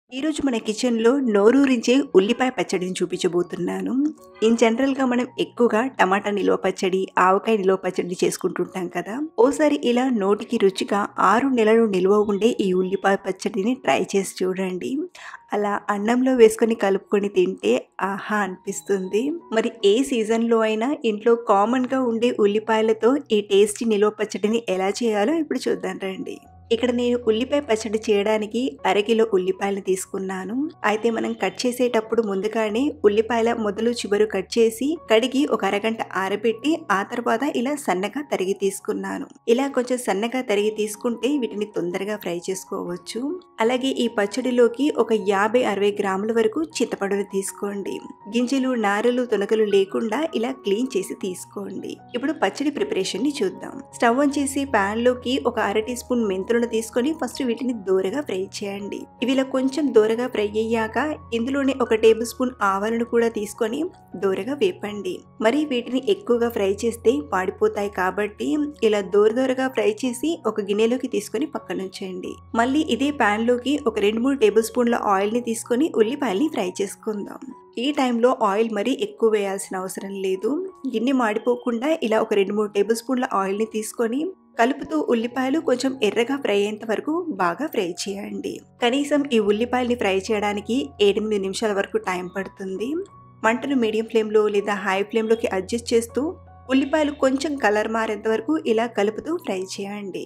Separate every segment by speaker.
Speaker 1: ఈరోజు మన కిచెన్లో నోరూరించే ఉల్లిపాయ పచ్చడిని చూపించబోతున్నాను ఇన్ జనరల్గా మనం ఎక్కువగా టమాటా నిల్వ పచ్చడి ఆవకాయ నిల్వ పచ్చడి చేసుకుంటుంటాం కదా ఓసారి ఇలా నోటికి రుచిగా ఆరు నెలలు నిల్వ ఉండే ఈ ఉల్లిపాయ పచ్చడిని ట్రై చేసి చూడండి అలా అన్నంలో వేసుకొని కలుపుకొని తింటే ఆహా అనిపిస్తుంది మరి ఏ సీజన్లో అయినా ఇంట్లో కామన్గా ఉండే ఉల్లిపాయలతో ఈ టేస్టీ నిల్వ పచ్చడిని ఎలా చేయాలో ఇప్పుడు చూద్దాం రండి ఇక్కడ నేను ఉల్లిపాయ పచ్చడి చేయడానికి అరకిలో ఉల్లిపాయలు తీసుకున్నాను అయితే మనం కట్ చేసేటప్పుడు ముందుగానే ఉల్లిపాయల మొదలు చివరు కట్ చేసి కడిగి ఒక అరగంట ఆరబెట్టి ఆ తర్వాత ఇలా సన్నగా తరిగి తీసుకున్నాను ఇలా కొంచెం సన్నగా తరిగి తీసుకుంటే వీటిని తొందరగా ఫ్రై చేసుకోవచ్చు అలాగే ఈ పచ్చడిలోకి ఒక యాభై అరవై గ్రాముల వరకు చింతపండును తీసుకోండి గింజలు నారలు తొనకలు లేకుండా ఇలా క్లీన్ చేసి తీసుకోండి ఇప్పుడు పచ్చడి ప్రిపరేషన్ ని చూద్దాం స్టవ్ ఆన్ చేసి పాన్ లోకి ఒక అర టీ స్పూన్ మెంతులను తీసుకొని ఫస్ట్ వీటిని దూరగా ఫ్రై చేయండి ఇవి ఇలా కొంచెం దూరగా ఫ్రై అయ్యాక ఇందులోనే ఒక టేబుల్ స్పూన్ ఆవాలను కూడా తీసుకొని దూరగా వేపండి మరి వీటిని ఎక్కువగా ఫ్రై చేస్తే పాడిపోతాయి కాబట్టి ఇలా దూర దూరగా ఫ్రై చేసి ఒక గిన్నెలోకి తీసుకొని పక్కన ఉంచండి మళ్ళీ ఇదే పాన్ లోకి ఒక రెండు మూడు టేబుల్ స్పూన్ల ఆయిల్ ని తీసుకొని ఉల్లిపాయల్ని ఫ్రై చేసుకుందాం ఈ టైంలో ఆయిల్ మరీ ఎక్కువ వేయాల్సిన అవసరం లేదు గిన్నె మాడిపోకుండా ఇలా ఒక రెండు మూడు టేబుల్ స్పూన్ల ఆయిల్ని తీసుకొని కలుపుతూ ఉల్లిపాయలు కొంచెం ఎర్రగా ఫ్రై అయ్యేంత వరకు బాగా ఫ్రై చేయండి కనీసం ఈ ఉల్లిపాయల్ని ఫ్రై చేయడానికి ఎనిమిది నిమిషాల వరకు టైం పడుతుంది మంటను మీడియం ఫ్లేమ్లో లేదా హై ఫ్లేమ్లోకి అడ్జస్ట్ చేస్తూ ఉల్లిపాయలు కొంచెం కలర్ మారేంత వరకు ఇలా కలుపుతూ ఫ్రై చేయండి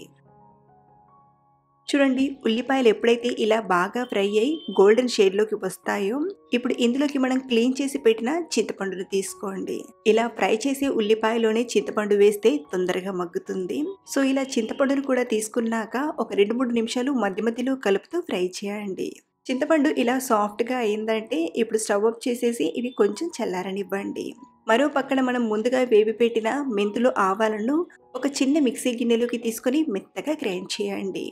Speaker 1: చూడండి ఉల్లిపాయలు ఎప్పుడైతే ఇలా బాగా ఫ్రై అయ్యి గోల్డెన్ షేడ్లోకి వస్తాయో ఇప్పుడు ఇందులోకి మనం క్లీన్ చేసి పెట్టిన చింతపండును తీసుకోండి ఇలా ఫ్రై చేసే ఉల్లిపాయలోనే చింతపండు వేస్తే తొందరగా మగ్గుతుంది సో ఇలా చింతపండును కూడా తీసుకున్నాక ఒక రెండు మూడు నిమిషాలు మధ్య మధ్యలో కలుపుతూ ఫ్రై చేయండి చింతపండు ఇలా సాఫ్ట్గా అయిందంటే ఇప్పుడు స్టవ్ ఆఫ్ చేసేసి ఇవి కొంచెం చల్లారనివ్వండి మరో పక్కన మనం ముందుగా వేవి పెట్టిన మెంతులు ఆవాలను ఒక చిన్న మిక్సీ గిన్నెలోకి తీసుకొని మెత్తగా గ్రైండ్ చేయండి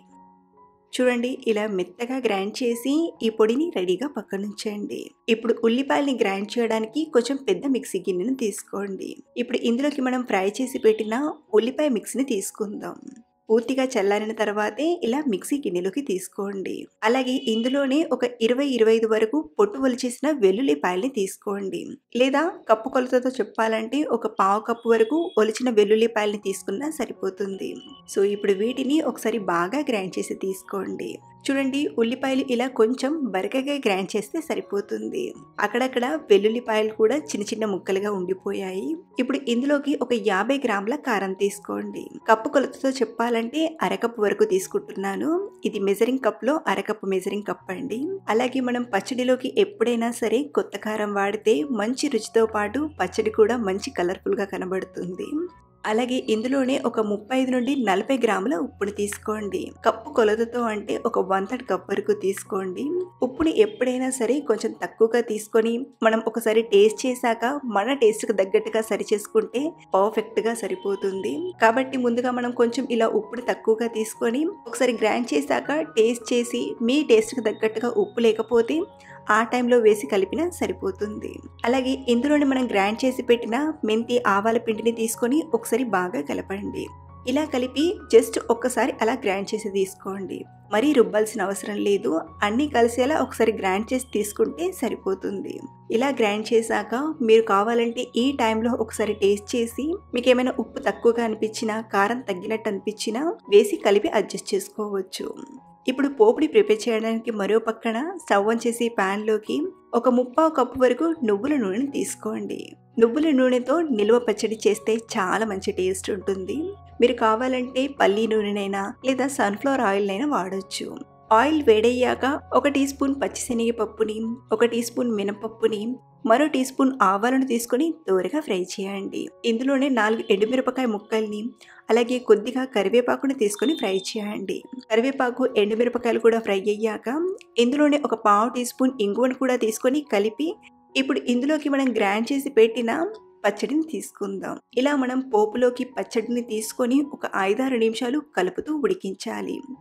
Speaker 1: చూడండి ఇలా మెత్తగా గ్రైండ్ చేసి ఈ పొడిని రెడీగా పక్కనుంచండి ఇప్పుడు ఉల్లిపాయల్ని గ్రైండ్ చేయడానికి కొంచెం పెద్ద మిక్సీ గిన్నెను తీసుకోండి ఇప్పుడు ఇందులోకి మనం ఫ్రై చేసి పెట్టిన ఉల్లిపాయ మిక్స్ని తీసుకుందాం పూర్తిగా చల్లారిన తర్వాతే ఇలా మిక్సీ గిన్నెలోకి తీసుకోండి అలాగే ఇందులోనే ఒక ఇరవై ఇరవై ఐదు వరకు పొట్టు ఒలిచేసిన వెల్లుల్లిపాయల్ని తీసుకోండి లేదా కప్పు కొలతతో చెప్పాలంటే ఒక పావు కప్పు వరకు ఒలిచిన వెల్లుల్లిపాయల్ని తీసుకున్నా సరిపోతుంది సో ఇప్పుడు వీటిని ఒకసారి బాగా గ్రైండ్ చేసి తీసుకోండి చూడండి ఉల్లిపాయలు ఇలా కొంచెం బరకగా గ్రైండ్ చేస్తే సరిపోతుంది అక్కడక్కడ వెల్లుల్లిపాయలు కూడా చిన్న చిన్న ముక్కలుగా ఉండిపోయాయి ఇప్పుడు ఇందులోకి ఒక యాభై గ్రాముల కారం తీసుకోండి కప్పు కొలతతో చెప్పాలంటే అరకప్పు వరకు తీసుకుంటున్నాను ఇది మెజరింగ్ కప్ లో అరకప్పు మెజరింగ్ కప్ అండి అలాగే మనం పచ్చడిలోకి ఎప్పుడైనా సరే కొత్త కారం వాడితే మంచి రుచితో పాటు పచ్చడి కూడా మంచి కలర్ఫుల్ గా కనబడుతుంది అలాగే ఇందులోనే ఒక ముప్పై ఐదు నుండి నలభై గ్రాముల ఉప్పుని తీసుకోండి కప్పు కొలతతో అంటే ఒక వన్ థర్డ్ కప్ వరకు తీసుకోండి ఉప్పుని ఎప్పుడైనా సరే కొంచెం తక్కువగా తీసుకొని మనం ఒకసారి టేస్ట్ చేశాక మన టేస్ట్కి తగ్గట్టుగా సరి చేసుకుంటే పర్ఫెక్ట్గా సరిపోతుంది కాబట్టి ముందుగా మనం కొంచెం ఇలా ఉప్పుని తక్కువగా తీసుకొని ఒకసారి గ్రైండ్ చేశాక టేస్ట్ చేసి మీ టేస్ట్కి తగ్గట్టుగా ఉప్పు లేకపోతే ఆ టైంలో వేసి కలిపినా సరిపోతుంది అలాగే ఇందులోనే మనం గ్రైండ్ చేసి పెట్టిన మెంతి ఆవాల పిండిని తీసుకొని ఒకసారి బాగా కలపండి ఇలా కలిపి జస్ట్ ఒక్కసారి అలా గ్రైండ్ చేసి తీసుకోండి మరీ రుబ్బాల్సిన అవసరం లేదు అన్నీ కలిసేలా ఒకసారి గ్రైండ్ చేసి తీసుకుంటే సరిపోతుంది ఇలా గ్రైండ్ చేశాక మీరు కావాలంటే ఈ టైంలో ఒకసారి టేస్ట్ చేసి మీకు ఏమైనా ఉప్పు తక్కువగా అనిపించినా కారం తగ్గినట్టు అనిపించినా వేసి కలిపి అడ్జస్ట్ చేసుకోవచ్చు ఇప్పుడు పోపుని ప్రిపేర్ చేయడానికి మరో పక్కన స్టవ్ ఆన్ చేసి ప్యాన్లోకి ఒక ముప్పావు కప్పు వరకు నువ్వుల నూనెని తీసుకోండి నువ్వుల నూనెతో నిల్వ పచ్చడి చేస్తే చాలా మంచి టేస్ట్ ఉంటుంది మీరు కావాలంటే పల్లీ నూనెనైనా లేదా సన్ఫ్లవర్ ఆయిల్నైనా వాడచ్చు ఆయిల్ వేడయ్యాక ఒక టీ స్పూన్ పచ్చిశనగపప్పుని ఒక టీ స్పూన్ మినపప్పుని మరో టీ స్పూన్ ఆవాలను తీసుకొని దూరగా ఫ్రై చేయండి ఇందులోనే నాలుగు ఎండుమిరపకాయ ముక్కల్ని అలాగే కొద్దిగా కరివేపాకుని తీసుకొని ఫ్రై చేయండి కరివేపాకు ఎండుమిరపకాయలు కూడా ఫ్రై అయ్యాక ఇందులోనే ఒక పావు టీ స్పూన్ ఇంగువను కూడా తీసుకొని కలిపి ఇప్పుడు ఇందులోకి మనం గ్రైండ్ చేసి పెట్టిన పచ్చడిని తీసుకుందాం ఇలా మనం పోపులోకి పచ్చడిని తీసుకొని ఒక ఐదారు నిమిషాలు కలుపుతూ ఉడికించాలి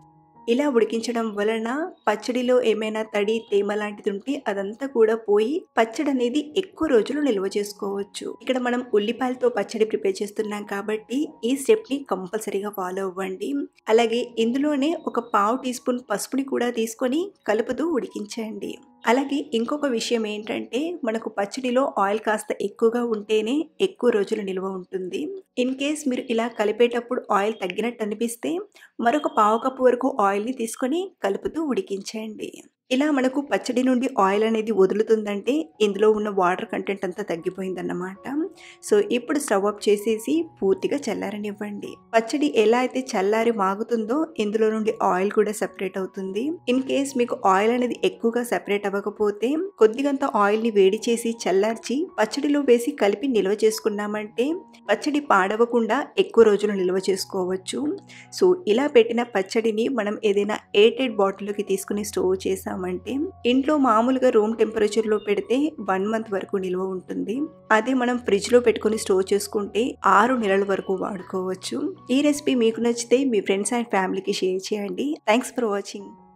Speaker 1: ఇలా ఉడికించడం వలన పచ్చడిలో ఏమైనా తడి తేమ లాంటిది ఉంటే అదంతా కూడా పోయి పచ్చడి అనేది ఎక్కువ రోజులు నిల్వ చేసుకోవచ్చు ఇక్కడ మనం ఉల్లిపాయలతో పచ్చడి ప్రిపేర్ చేస్తున్నాం కాబట్టి ఈ స్టెప్ ని కంపల్సరీగా ఫాలో అవ్వండి అలాగే ఇందులోనే ఒక పావు టీ స్పూన్ పసుపుని కూడా తీసుకొని కలుపుతూ ఉడికించండి అలాగే ఇంకొక విషయం ఏంటంటే మనకు పచ్చడిలో ఆయిల్ కాస్త ఎక్కువగా ఉంటేనే ఎక్కువ రోజులు నిల్వ ఉంటుంది ఇన్ కేస్ మీరు ఇలా కలిపేటప్పుడు ఆయిల్ తగ్గినట్టు అనిపిస్తే మరొక పావు కప్పు వరకు ఆయిల్ని తీసుకొని కలుపుతూ ఉడికించండి ఇలా మనకు పచ్చడి నుండి ఆయిల్ అనేది వదులుతుందంటే ఇందులో ఉన్న వాటర్ కంటెంట్ అంతా తగ్గిపోయిందన్నమాట సో ఇప్పుడు స్టవ్ అప్ చేసేసి పూర్తిగా చల్లారనివ్వండి పచ్చడి ఎలా అయితే చల్లారి మాగుతుందో ఇందులో నుండి ఆయిల్ కూడా సెపరేట్ అవుతుంది ఇన్ కేస్ మీకు ఆయిల్ అనేది ఎక్కువగా సెపరేట్ అవ్వకపోతే కొద్దిగంత ఆయిల్ని వేడి చేసి చల్లార్చి పచ్చడిలో వేసి కలిపి నిల్వ చేసుకున్నామంటే పచ్చడి పాడవకుండా ఎక్కువ రోజులు నిల్వ చేసుకోవచ్చు సో ఇలా పెట్టిన పచ్చడిని మనం ఏదైనా ఎయిటెడ్ బాటిల్లోకి తీసుకుని స్టోర్ చేసాం చేసామంటే ఇంట్లో మామూలుగా రూమ్ టెంపరేచర్లో పెడితే వన్ మంత్ వరకు నిల్వ ఉంటుంది అదే మనం ఫ్రిడ్జ్లో పెట్టుకొని స్టోర్ చేసుకుంటే ఆరు నెలల వరకు వాడుకోవచ్చు ఈ రెసిపీ మీకు నచ్చితే మీ ఫ్రెండ్స్ అండ్ ఫ్యామిలీకి షేర్ చేయండి థ్యాంక్స్ ఫర్ వాచింగ్